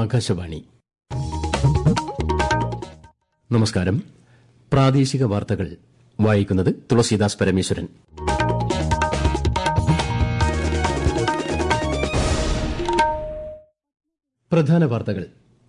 ആകാശവാണി നമസ്കാരം പ്രാദേശിക വാർത്തകൾ വായിക്കുന്നത് തുളസീദാസ് പരമേശ്വരൻ പ്രധാന വാർത്തകൾ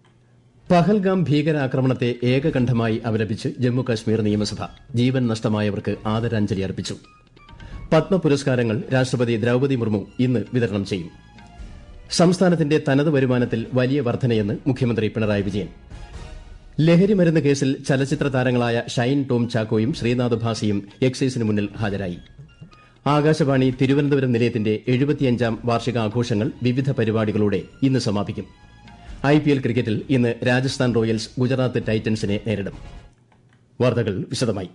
പഹൽഗാം ഭീകരാക്രമണത്തെ ഏകകണ്ഠമായി അപലപിച്ച് ജമ്മുകശ്മീർ നിയമസഭ ജീവൻ നഷ്ടമായവർക്ക് ആദരാഞ്ജലി അർപ്പിച്ചു പത്മ പുരസ്കാരങ്ങൾ രാഷ്ട്രപതി ദ്രൌപതി മുർമു ഇന്ന് വിതരണം ചെയ്യും സംസ്ഥാനത്തിന്റെ തനത് വരുമാനത്തിൽ വലിയ വർധനയെന്ന് മുഖ്യമന്ത്രി പിണറായി വിജയൻ ലഹരിമരുന്ന് കേസിൽ ചലച്ചിത്ര താരങ്ങളായ ഷൈൻ ടോം ചാക്കോയും ശ്രീനാഥ് ഭാസിയും എക്സൈസിന് മുന്നിൽ ഹാജരായി ആകാശവാണി തിരുവനന്തപുരം നിലയത്തിന്റെ എഴുപത്തിയഞ്ചാം വാർഷികാഘോഷങ്ങൾ വിവിധ പരിപാടികളോടെ ഇന്ന് സമാപിക്കും ഐപിഎൽ ക്രിക്കറ്റിൽ ഇന്ന് രാജസ്ഥാൻ റോയൽസ് ഗുജറാത്ത് ടൈറ്റൻസിനെ നേരിടും വാർത്തകൾ വിശദമായി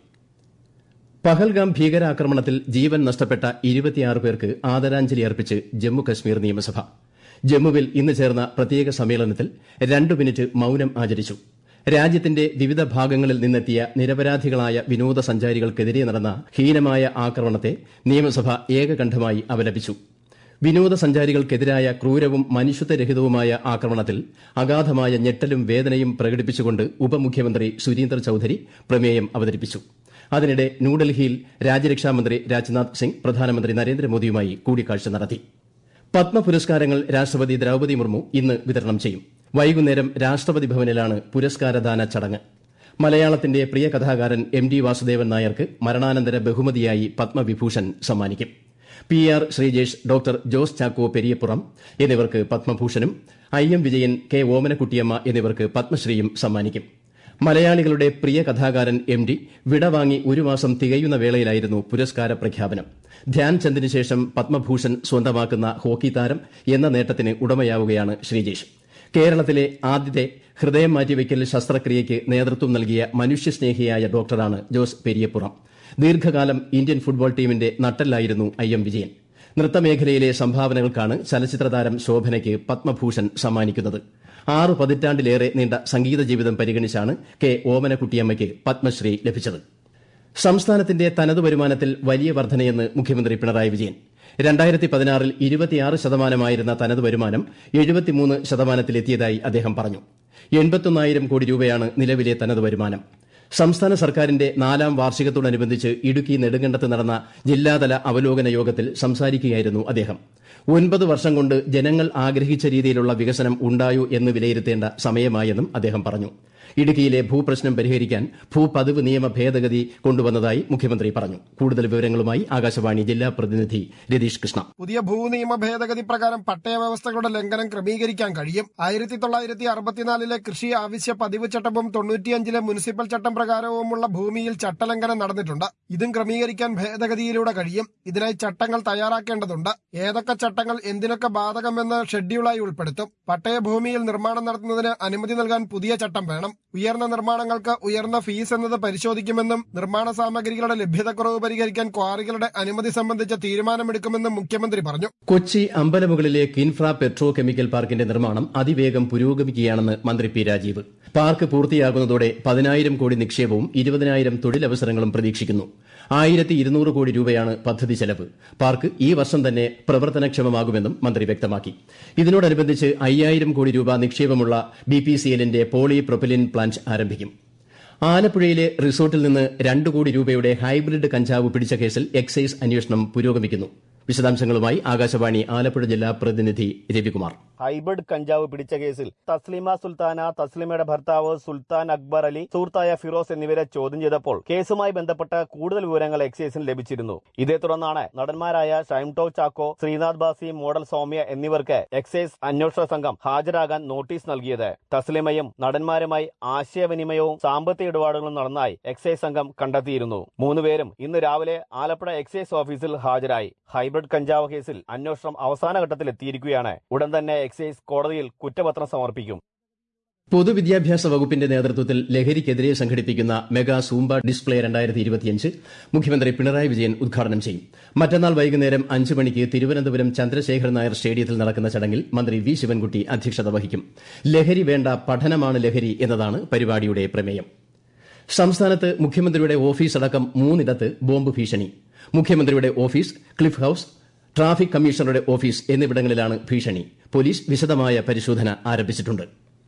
പഹൽഗാം ഭീകരാക്രമണത്തിൽ ജീവൻ നഷ്ടപ്പെട്ട ഇരുപത്തിയാറ് പേർക്ക് ആദരാഞ്ജലി അർപ്പിച്ച് ജമ്മുകശ്മീർ നിയമസഭ ജമ്മുവിൽ ഇന്ന് ചേർന്ന പ്രത്യേക സമ്മേളനത്തിൽ രണ്ടു മിനിറ്റ് മൌനം ആചരിച്ചു രാജ്യത്തിന്റെ വിവിധ ഭാഗങ്ങളിൽ നിന്നെത്തിയ നിരപരാധികളായ വിനോദസഞ്ചാരികൾക്കെതിരെ നടന്ന ഹീനമായ ആക്രമണത്തെ നിയമസഭ ഏകകണ്ഠമായി അപലപിച്ചു വിനോദസഞ്ചാരികൾക്കെതിരായ ക്രൂരവും മനുഷ്യത്വരഹിതവുമായ ആക്രമണത്തിൽ അഗാധമായ ഞെട്ടലും വേദനയും പ്രകടിപ്പിച്ചുകൊണ്ട് ഉപമുഖ്യമന്ത്രി സുരീന്ദർ ചൌധരി പ്രമേയം അവതരിപ്പിച്ചു അതിനിടെ ന്യൂഡൽഹിയിൽ രാജ്യരക്ഷാമന്ത്രി രാജ്നാഥ് സിംഗ് പ്രധാനമന്ത്രി നരേന്ദ്രമോദിയുമായി കൂടിക്കാഴ്ച നടത്തി പത്മ പുരസ്കാരങ്ങൾ രാഷ്ട്രപതി ദ്രൌപതി മുർമു ഇന്ന് വിതരണം ചെയ്യും വൈകുന്നേരം രാഷ്ട്രപതി ഭവനിലാണ് പുരസ്കാരദാന ചടങ്ങ് മലയാളത്തിന്റെ പ്രിയ കഥാകാരൻ എം ഡി വാസുദേവൻ നായർക്ക് മരണാനന്തര ബഹുമതിയായി പത്മവിഭൂഷൺ സമ്മാനിക്കും P R Sreejesh doctor Jose Chacko Periyappuram എന്നിവർക്ക് പത്മഭൂഷണും I M Vijayan K Omanakuttyamma എന്നിവർക്ക് പത്മശ്രീയും സമ്മാനിക്കും മലയാളികളുടെ പ്രിയ കഥാകാരൻ എം ഡി വിടവാങ്ങി ഒരു മാസം തികയുന്ന വേളയിലായിരുന്നു പുരസ്കാര പ്രഖ്യാപനം ധ്യാൻചന്ദിന് ശേഷം പത്മഭൂഷൺ സ്വന്തമാക്കുന്ന ഹോക്കി താരം എന്ന നേട്ടത്തിന് ഉടമയാവുകയാണ് ശ്രീജേഷ് കേരളത്തിലെ ആദ്യത്തെ ഹൃദയം മാറ്റിവെക്കൽ ശസ്ത്രക്രിയയ്ക്ക് നേതൃത്വം നൽകിയ മനുഷ്യസ്നേഹിയായ ഡോക്ടറാണ് ജോസ് പെരിയപ്പുറം ദീർഘകാലം ഇന്ത്യൻ ഫുട്ബോൾ ടീമിന്റെ നട്ടെല്ലായിരുന്നു ഐ എം വിജയൻ നൃത്തമേഖലയിലെ സംഭാവനകൾക്കാണ് ചലച്ചിത്രതാരം ശോഭനയ്ക്ക് പത്മഭൂഷൺ സമ്മാനിക്കുന്നത് ആറ് പതിറ്റാണ്ടിലേറെ നീണ്ട സംഗീത ജീവിതം പരിഗണിച്ചാണ് കെ ഓമനക്കുട്ടിയമ്മയ്ക്ക് പത്മശ്രീ ലഭിച്ചത് സംസ്ഥാനത്തിന്റെ തനത് വരുമാനത്തിൽ വലിയ വർധനയെന്ന് മുഖ്യമന്ത്രി പിണറായി വിജയൻ രണ്ടായിരത്തി പതിനാറിൽ ഇരുപത്തിയാറ് ശതമാനമായിരുന്ന തനത് വരുമാനം എഴുപത്തിമൂന്ന് ശതമാനത്തിലെത്തിയതായി അദ്ദേഹം പറഞ്ഞു എൺപത്തൊന്നായിരം കോടി രൂപയാണ് നിലവിലെ തനത് വരുമാനം സംസ്ഥാന സർക്കാരിന്റെ നാലാം വാർഷികത്തോടനുബന്ധിച്ച് ഇടുക്കി നെടുങ്കണ്ടത്ത് നടന്ന ജില്ലാതല അവലോകന യോഗത്തിൽ സംസാരിക്കുകയായിരുന്നു അദ്ദേഹം ഒൻപത് വർഷം കൊണ്ട് ജനങ്ങൾ ആഗ്രഹിച്ച രീതിയിലുള്ള വികസനം ഉണ്ടായോ എന്ന് വിലയിരുത്തേണ്ട സമയമായെന്നും അദ്ദേഹം പറഞ്ഞു ഇടുക്കിയിലെ ഭൂപ്രശ്നം പരിഹരിക്കാൻ ഭൂപതിവ് നിയമ ഭേദഗതി കൊണ്ടുവന്നതായി മുഖ്യമന്ത്രി പറഞ്ഞു കൂടുതൽ വിവരങ്ങളുമായി ആകാശവാണി ജില്ലാ പ്രതിനിധി രതീഷ് കൃഷ്ണ പുതിയ ഭൂനിയമ ഭേദഗതി പ്രകാരം പട്ടയ വ്യവസ്ഥകളുടെ ലംഘനം ക്രമീകരിക്കാൻ കഴിയും ആയിരത്തി തൊള്ളായിരത്തി അറുപത്തിനാലിലെ കൃഷി ആവശ്യ പതിവ് ചട്ടവും തൊണ്ണൂറ്റിയഞ്ചിലെ മുനിസിപ്പൽ ചട്ടം പ്രകാരവുമുള്ള ഭൂമിയിൽ ചട്ടലംഘനം നടന്നിട്ടുണ്ട് ഇതും ക്രമീകരിക്കാൻ ഭേദഗതിയിലൂടെ കഴിയും ഇതിനായി ചട്ടങ്ങൾ തയ്യാറാക്കേണ്ടതുണ്ട് ഏതൊക്കെ ചട്ടങ്ങൾ എന്തിനൊക്കെ ബാധകമെന്ന് ഷെഡ്യൂളായി ഉൾപ്പെടുത്തും പട്ടയ ഭൂമിയിൽ നിർമ്മാണം നടത്തുന്നതിന് അനുമതി നൽകാൻ പുതിയ ചട്ടം വേണം ഉയർന്ന നിർമ്മാണങ്ങൾക്ക് ഉയർന്ന ഫീസ് എന്നത് പരിശോധിക്കുമെന്നും നിർമ്മാണ സാമഗ്രികളുടെ ലഭ്യതക്കുറവ് പരിഹരിക്കാൻ ക്വാറികളുടെ അനുമതി സംബന്ധിച്ച തീരുമാനമെടുക്കുമെന്നും മുഖ്യമന്ത്രി പറഞ്ഞു കൊച്ചി അമ്പലമുകളിലെ കിൻഫ്ര പെട്രോ കെമിക്കൽ പാർക്കിന്റെ നിർമ്മാണം അതിവേഗം പുരോഗമിക്കുകയാണെന്ന് മന്ത്രി പി രാജീവ് പാർക്ക് പൂർത്തിയാകുന്നതോടെ പതിനായിരം കോടി നിക്ഷേപവും ഇരുപതിനായിരം തൊഴിലവസരങ്ങളും പ്രതീക്ഷിക്കുന്നു ആയിരത്തി ഇരുന്നൂറ് കോടി രൂപയാണ് പദ്ധതി ചെലവ് പാർക്ക് ഈ വർഷം തന്നെ പ്രവർത്തനക്ഷമമാകുമെന്നും മന്ത്രി വ്യക്തമാക്കി ഇതിനോടനുബന്ധിച്ച് അയ്യായിരം കോടി രൂപ നിക്ഷേപമുള്ള ബി പി സി എല്ലിന്റെ പോളി പ്രൊപ്പലിൻ പ്ലാന്റ് ആരംഭിക്കും ആലപ്പുഴയിലെ റിസോർട്ടിൽ നിന്ന് രണ്ട് കോടി രൂപയുടെ ഹൈബ്രിഡ് കഞ്ചാവ് പിടിച്ച കേസിൽ എക്സൈസ് അന്വേഷണം പുരോഗമിക്കുന്നു വിശദാംശങ്ങളുമായി ആകാശവാണി ആലപ്പുഴ ജില്ലാ പ്രതിനിധി രവികുമാർ ഹൈബ്രിഡ് കഞ്ചാവ് പിടിച്ച കേസിൽ തസ്ലിമ സുൽത്താന തസ്ലിമയുടെ ഭർത്താവ് സുൽത്താൻ അക്ബർ അലി സുഹൃത്തായ ഫിറോസ് എന്നിവരെ ചോദ്യം ചെയ്തപ്പോൾ കേസുമായി ബന്ധപ്പെട്ട കൂടുതൽ വിവരങ്ങൾ എക്സൈസിന് ലഭിച്ചിരുന്നു ഇതേ തുടർന്നാണ് നടന്മാരായ ഷൈംടോ ചാക്കോ ശ്രീനാഥ് ബാസി മോഡൽ സൗമ്യ എന്നിവർക്ക് എക്സൈസ് അന്വേഷണ സംഘം ഹാജരാകാൻ നോട്ടീസ് നൽകിയത് തസ്ലിമയും നടന്മാരുമായി ആശയവിനിമയവും സാമ്പത്തിക ഇടപാടുകളും നടന്നായി എക്സൈസ് സംഘം കണ്ടെത്തിയിരുന്നു മൂന്നുപേരും ഇന്ന് രാവിലെ ആലപ്പുഴ എക്സൈസ് ഓഫീസിൽ ഹാജരായി ഹൈബ്രിഡ് കഞ്ചാവ് കേസിൽ അന്വേഷണം അവസാന ഘട്ടത്തിൽ എത്തിയിരിക്കുകയാണ് ഉടൻ തന്നെ എക്സൈസ് കോടതിയിൽ കുറ്റപത്രം സമർപ്പിക്കും പൊതുവിദ്യാഭ്യാസ വകുപ്പിന്റെ നേതൃത്വത്തിൽ ലഹരിക്കെതിരെ സംഘടിപ്പിക്കുന്ന മെഗാ സൂംബ ഡിസ്പ്ലേ രണ്ടായിരത്തി ഇരുപത്തിയഞ്ച് മുഖ്യമന്ത്രി പിണറായി വിജയൻ ഉദ്ഘാടനം ചെയ്യും മറ്റന്നാൾ വൈകുന്നേരം അഞ്ച് മണിക്ക് തിരുവനന്തപുരം ചന്ദ്രശേഖരൻ നായർ സ്റ്റേഡിയത്തിൽ നടക്കുന്ന ചടങ്ങിൽ മന്ത്രി വി ശിവൻകുട്ടി അധ്യക്ഷത വഹിക്കും ലഹരി വേണ്ട പഠനമാണ് ലഹരി എന്നതാണ് പരിപാടിയുടെ പ്രമേയം സംസ്ഥാനത്ത് മുഖ്യമന്ത്രിയുടെ ഓഫീസ് അടക്കം മൂന്നിടത്ത് ബോംബ് ഭീഷണി മുഖ്യമന്ത്രിയുടെ ഓഫീസ് ക്ലിഫ് ഹൌസ് ട്രാഫിക് കമ്മീഷണറുടെ ഓഫീസ് എന്നിവിടങ്ങളിലാണ് ഭീഷണി പോലീസ് വിശദമായ പരിശോധന ആരംഭിച്ചിട്ടുണ്ട്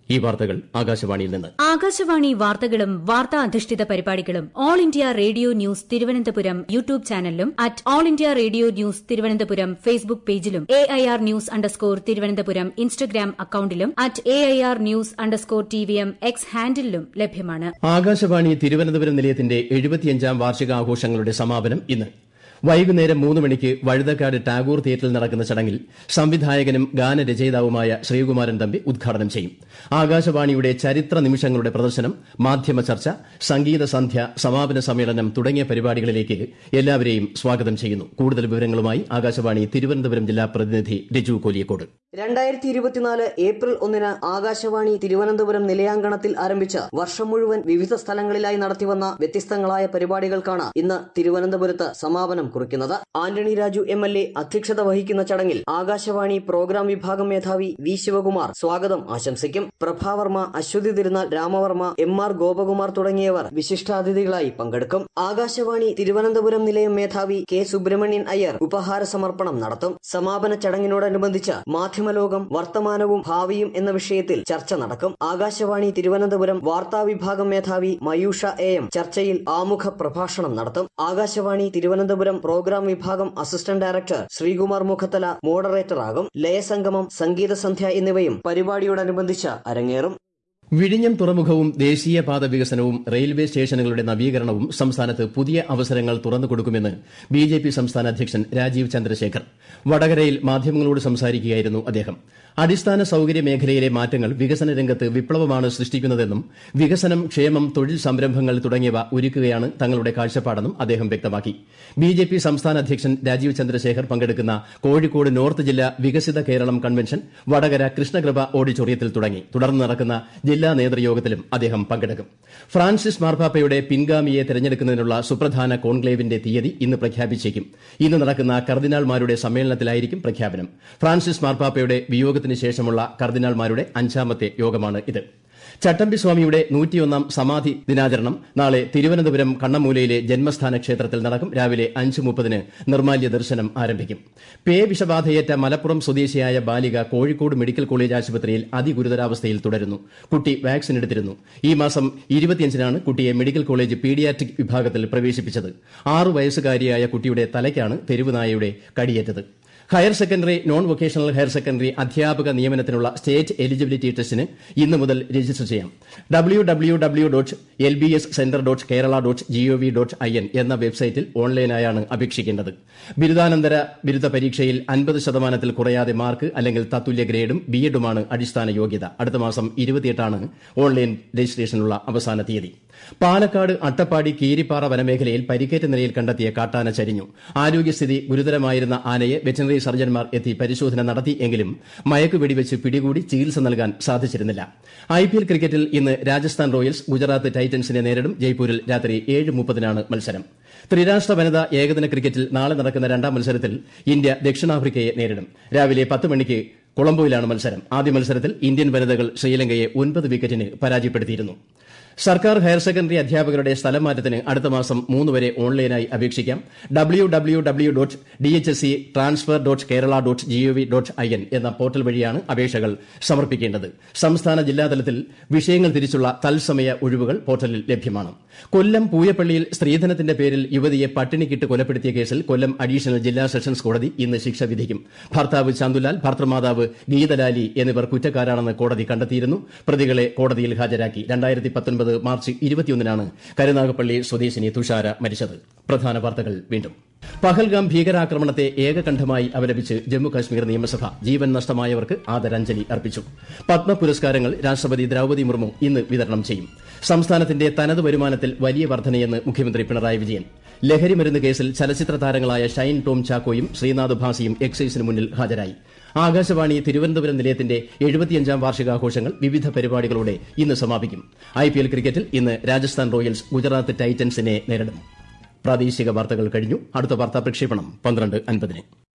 ഈ വാർത്തകൾ ആകാശവാണിയിൽ നിന്ന് ആകാശവാണി വാർത്തകളും വാർത്താ അധിഷ്ഠിത പരിപാടികളും All India Radio News Thiruvananthapuram YouTube ചാനലിലും at All India Radio News Thiruvananthapuram Facebook പേജിലും A I R news underscore Thiruvananthapuram Instagram അക്കൌണ്ടിലും at A I R news underscore T V M X ഹാൻഡിലും ലഭ്യമാണ് ആകാശവാണി തിരുവനന്തപുരം നിലയത്തിന്റെ എഴുപത്തിയഞ്ചാം വാർഷികാഘോഷങ്ങളുടെ സമാപനം ഇന്ന് വൈകുന്നേരം മൂന്ന് മണിക്ക് വഴുതക്കാട് ടാഗോർ തിയേറ്ററിൽ നടക്കുന്ന ചടങ്ങിൽ സംവിധായകനും ഗാനരചയിതാവുമായ ശ്രീകുമാരൻ തമ്പി ഉദ്ഘാടനം ചെയ്യും ആകാശവാണിയുടെ ചരിത്ര നിമിഷങ്ങളുടെ പ്രദർശനം മാധ്യമ ചർച്ച സംഗീത സന്ധ്യ സമാപന സമ്മേളനം തുടങ്ങിയ പരിപാടികളിലേക്ക് എല്ലാവരെയും സ്വാഗതം ചെയ്യുന്നു കൂടുതൽ വിവരങ്ങളുമായി ആകാശവാണി തിരുവനന്തപുരം ജില്ലാ പ്രതിനിധി രജു കോലിയക്കോട് രണ്ടായിരത്തി ഇരുപത്തിനാല് ഏപ്രിൽ ഒന്നിന് ആകാശവാണി തിരുവനന്തപുരം നിലയാങ്കണത്തിൽ ആരംഭിച്ച വർഷം മുഴുവൻ വിവിധ സ്ഥലങ്ങളിലായി നടത്തിവന്ന വ്യത്യസ്തങ്ങളായ പരിപാടികൾക്കാണ് ഇന്ന് തിരുവനന്തപുരത്ത് സമാപനം കുറിക്കുന്നത് Antony Raju M L A അധ്യക്ഷത വഹിക്കുന്ന ചടങ്ങിൽ ആകാശവാണി പ്രോഗ്രാം വിഭാഗം മേധാവി വി ശിവകുമാർ സ്വാഗതം ആശംസിക്കും പ്രഭാവർമ്മ അശ്വതി തിരുനാൾ രാമവർമ്മ എം ആർ ഗോപകുമാർ തുടങ്ങിയവർ വിശിഷ്ടാതിഥികളായി പങ്കെടുക്കും ആകാശവാണി തിരുവനന്തപുരം നിലയം മേധാവി കെ സുബ്രഹ്മണ്യൻ അയ്യർ ഉപഹാര സമർപ്പണം നടത്തും സമാപന ചടങ്ങിനോടനുബന്ധിച്ച് മാധ്യമലോകം വർത്തമാനവും ഭാവിയും എന്ന വിഷയത്തിൽ ചർച്ച നടക്കും ആകാശവാണി തിരുവനന്തപുരം വാർത്താ വിഭാഗം മേധാവി മയൂഷ എ എം ചർച്ചയിൽ ആമുഖ പ്രഭാഷണം നടത്തും ആകാശവാണി തിരുവനന്തപുരം പ്രോഗ്രാം വിഭാഗം assistant director Sreekumar Mukhathala moderator ആകും ലയസംഗമം സംഗീത സന്ധ്യ എന്നിവയും പരിപാടിയോടനുബന്ധിച്ച് അരങ്ങേറും വിഴിഞ്ഞം തുറമുഖവും ദേശീയപാത വികസനവും റെയിൽവേ സ്റ്റേഷനുകളുടെ നവീകരണവും സംസ്ഥാനത്ത് പുതിയ അവസരങ്ങൾ തുറന്നുകൊടുക്കുമെന്ന് ബിജെപി സംസ്ഥാന അധ്യക്ഷൻ രാജീവ് ചന്ദ്രശേഖർ വടകരയിൽ മാധ്യമങ്ങളോട് സംസാരിക്കുകയായിരുന്നു അദ്ദേഹം അടിസ്ഥാന സൌകര്യ മേഖലയിലെ മാറ്റങ്ങൾ വികസന രംഗത്ത് വിപ്ലവമാണ് സൃഷ്ടിക്കുന്നതെന്നും വികസനം ക്ഷേമം തൊഴിൽ സംരംഭങ്ങൾ തുടങ്ങിയവ ഒരുക്കുകയാണ് തങ്ങളുടെ കാഴ്ചപ്പാടെന്നും അദ്ദേഹം വ്യക്തമാക്കി ബിജെപി സംസ്ഥാന അധ്യക്ഷൻ രാജീവ് ചന്ദ്രശേഖർ പങ്കെടുക്കുന്ന കോഴിക്കോട് നോർത്ത് ജില്ലാ വികസിത കേരളം കൺവെൻഷൻ വടകര കൃഷ്ണകൃപ ഓഡിറ്റോറിയത്തിൽ തുടങ്ങി തുടർന്ന് നടക്കുന്ന ജില്ലാ നേതൃയോഗത്തിലും അദ്ദേഹം പങ്കെടുക്കും ഫ്രാൻസിസ് മാർപ്പാപ്പയുടെ പിൻഗാമിയെ തെരഞ്ഞെടുക്കുന്നതിനുള്ള സുപ്രധാന കോൺക്ലേവിന്റെ തീയതി ഇന്ന് പ്രഖ്യാപിച്ചേക്കും ഇന്ന് നടക്കുന്ന കർദിനാൾമാരുടെ സമ്മേളനത്തിലായിരിക്കും പ്രഖ്യാപനം ഫ്രാൻസിസ് മാർപ്പാപ്പയുടെ വിയോഗത്തിന് ശേഷമുള്ള കർദിനാൾമാരുടെ അഞ്ചാമത്തെ യോഗമാണ് ഇത് ചട്ടമ്പി സ്വാമിയുടെ നൂറ്റിയൊന്നാം സമാധി ദിനാചരണം നാളെ തിരുവനന്തപുരം കണ്ണമൂലയിലെ ജന്മസ്ഥാന ക്ഷേത്രത്തിൽ നടക്കും രാവിലെ അഞ്ച് മുപ്പതിന് നിർമാല്യ ദർശനം ആരംഭിക്കും പേ വിഷബാധയേറ്റ മലപ്പുറം സ്വദേശിയായ ബാലിക കോഴിക്കോട് മെഡിക്കൽ കോളേജ് ആശുപത്രിയിൽ അതിഗുരുതരാവസ്ഥയിൽ തുടരുന്നു കുട്ടി വാക്സിൻ എടുത്തിരുന്നു ഈ മാസം ഇരുപത്തിയഞ്ചിനാണ് കുട്ടിയെ മെഡിക്കൽ കോളേജ് പീഡിയാട്രിക് വിഭാഗത്തിൽ പ്രവേശിപ്പിച്ചത് ആറു വയസ്സുകാരിയായ കുട്ടിയുടെ തലയ്ക്കാണ് തെരുവുനായയുടെ കടിയേറ്റത് higher secondary non vocational higher secondary അധ്യാപക നിയമനത്തിനുള്ള സ്റ്റേറ്റ് എലിജിബിലിറ്റി ടെസ്റ്റിന് ഇന്ന് മുതൽ രജിസ്റ്റർ ചെയ്യാം W W W dot L B S centre dot Kerala dot G O V dot I N എന്ന വെബ്സൈറ്റിൽ ഓൺലൈനായാണ് അപേക്ഷിക്കേണ്ടത് ബിരുദാനന്തര ബിരുദ പരീക്ഷയിൽ അൻപത് ശതമാനത്തിൽ കുറയാതെ മാർക്ക് അല്ലെങ്കിൽ തത്തുല്യ ഗ്രേഡും ബി എഡുമാണ് അടിസ്ഥാന യോഗ്യത അടുത്ത മാസം ഇരുപത്തിയെട്ടാണ് ഓൺലൈൻ രജിസ്ട്രേഷനുള്ള അവസാന തീയതി പാലക്കാട് അട്ടപ്പാടി കീരിപ്പാറ വനമേഖലയിൽ പരിക്കേറ്റ നിലയിൽ കണ്ടെത്തിയ കാട്ടാന ചരിഞ്ഞു ആരോഗ്യസ്ഥിതി ഗുരുതരമായിരുന്ന ആനയെ വെറ്ററിനറി സർജൻമാർ എത്തി പരിശോധന നടത്തിയെങ്കിലും മയക്ക് വെടിവെച്ച് പിടികൂടി ചികിത്സ നൽകാൻ സാധിച്ചിരുന്നില്ല ഐപിഎൽ ക്രിക്കറ്റിൽ ഇന്ന് രാജസ്ഥാൻ റോയൽസ് ഗുജറാത്ത് ടൈറ്റൻസിനെ നേരിടും ജയ്പൂരിൽ രാത്രി ഏഴ് മുപ്പതിനാണ് മത്സരം ത്രിരാഷ്ട്ര വനിതാ ഏകദിന ക്രിക്കറ്റിൽ നാളെ നടക്കുന്ന രണ്ടാം മത്സരത്തിൽ ഇന്ത്യ ദക്ഷിണാഫ്രിക്കയെ നേരിടും രാവിലെ പത്ത് മണിക്ക് കൊളംബോയിലാണ് മത്സരം ആദ്യ മത്സരത്തിൽ ഇന്ത്യൻ വനിതകൾ ശ്രീലങ്കയെ ഒൻപത് വിക്കറ്റിന് പരാജയപ്പെടുത്തിയിരുന്നു സർക്കാർ ഹയർ സെക്കൻഡറി അധ്യാപകരുടെ സ്ഥലം മാറ്റത്തിന് അടുത്ത മാസം മൂന്ന് വരെ ഓൺലൈനായി അപേക്ഷിക്കാം W W W dot D H S C transfer dot Kerala dot G O V dot I N എന്ന പോർട്ടൽ വഴിയാണ് അപേക്ഷകൾ സമർപ്പിക്കേണ്ടത് സംസ്ഥാന ജില്ലാതലത്തിൽ വിഷയങ്ങൾ തിരിച്ചുള്ള തത്സമയ ഒഴിവുകൾ പോർട്ടലിൽ ലഭ്യമാണ് കൊല്ലം പൂയപ്പള്ളിയിൽ സ്ത്രീധനത്തിന്റെ പേരിൽ യുവതിയെ പട്ടിണിക്കിട്ട് കൊലപ്പെടുത്തിയ കേസിൽ കൊല്ലം അഡീഷണൽ ജില്ലാ സെഷൻസ് കോടതി ഇന്ന് ശിക്ഷ വിധിക്കും ഭർത്താവ് ചന്തുലാൽ ഭർത്തൃമാതാവ് ഗീതലാലി എന്നിവർ കുറ്റക്കാരാണെന്ന് കോടതി കണ്ടെത്തിയിരുന്നു പ്രതികളെ കോടതിയിൽ ഹാജരാക്കി രണ്ടായിരത്തി പത്തൊൻപത് മാർച്ച് ഇരുപത്തിയൊന്നിനാണ് കരുനാഗപ്പള്ളി സ്വദേശിനി തുഷാര മരിച്ചത് പ്രധാന വാർത്തകൾ വീണ്ടും പഹൽഗാം ഭീകരാക്രമണത്തെ ഏകകണ്ഠമായി അപലപിച്ച് ജമ്മുകാശ്മീർ നിയമസഭ ജീവൻ നഷ്ടമായവർക്ക് ആദരാഞ്ജലി അർപ്പിച്ചു പത്മ പുരസ്കാരങ്ങൾ രാഷ്ട്രപതി ദ്രൌപതി മുർമു ഇന്ന് വിതരണം ചെയ്യും സംസ്ഥാനത്തിന്റെ തനത് വരുമാനത്തിൽ വലിയ വർധനയെന്ന് മുഖ്യമന്ത്രി പിണറായി വിജയൻ ലഹരി മരുന്ന് കേസിൽ ചലച്ചിത്ര താരങ്ങളായ ഷൈൻ ടോം ചാക്കോയും ശ്രീനാഥ് ഭാസിയും എക്സൈസിന് മുന്നിൽ ഹാജരായി ആകാശവാണി തിരുവനന്തപുരം നിലയത്തിന്റെ എഴുപത്തിയഞ്ചാം വാർഷികാഘോഷങ്ങൾ വിവിധ പരിപാടികളോടെ ഇന്ന് സമാപിക്കും ഐപിഎൽ ക്രിക്കറ്റിൽ ഇന്ന് രാജസ്ഥാൻ റോയൽസ് ഗുജറാത്ത് ടൈറ്റൻസിനെ നേരിടും പ്രാദേശിക വാർത്തകൾ കഴിഞ്ഞു അടുത്ത വാർത്താ പ്രക്ഷേപണം പന്ത്രണ്ട് അൻപതിന്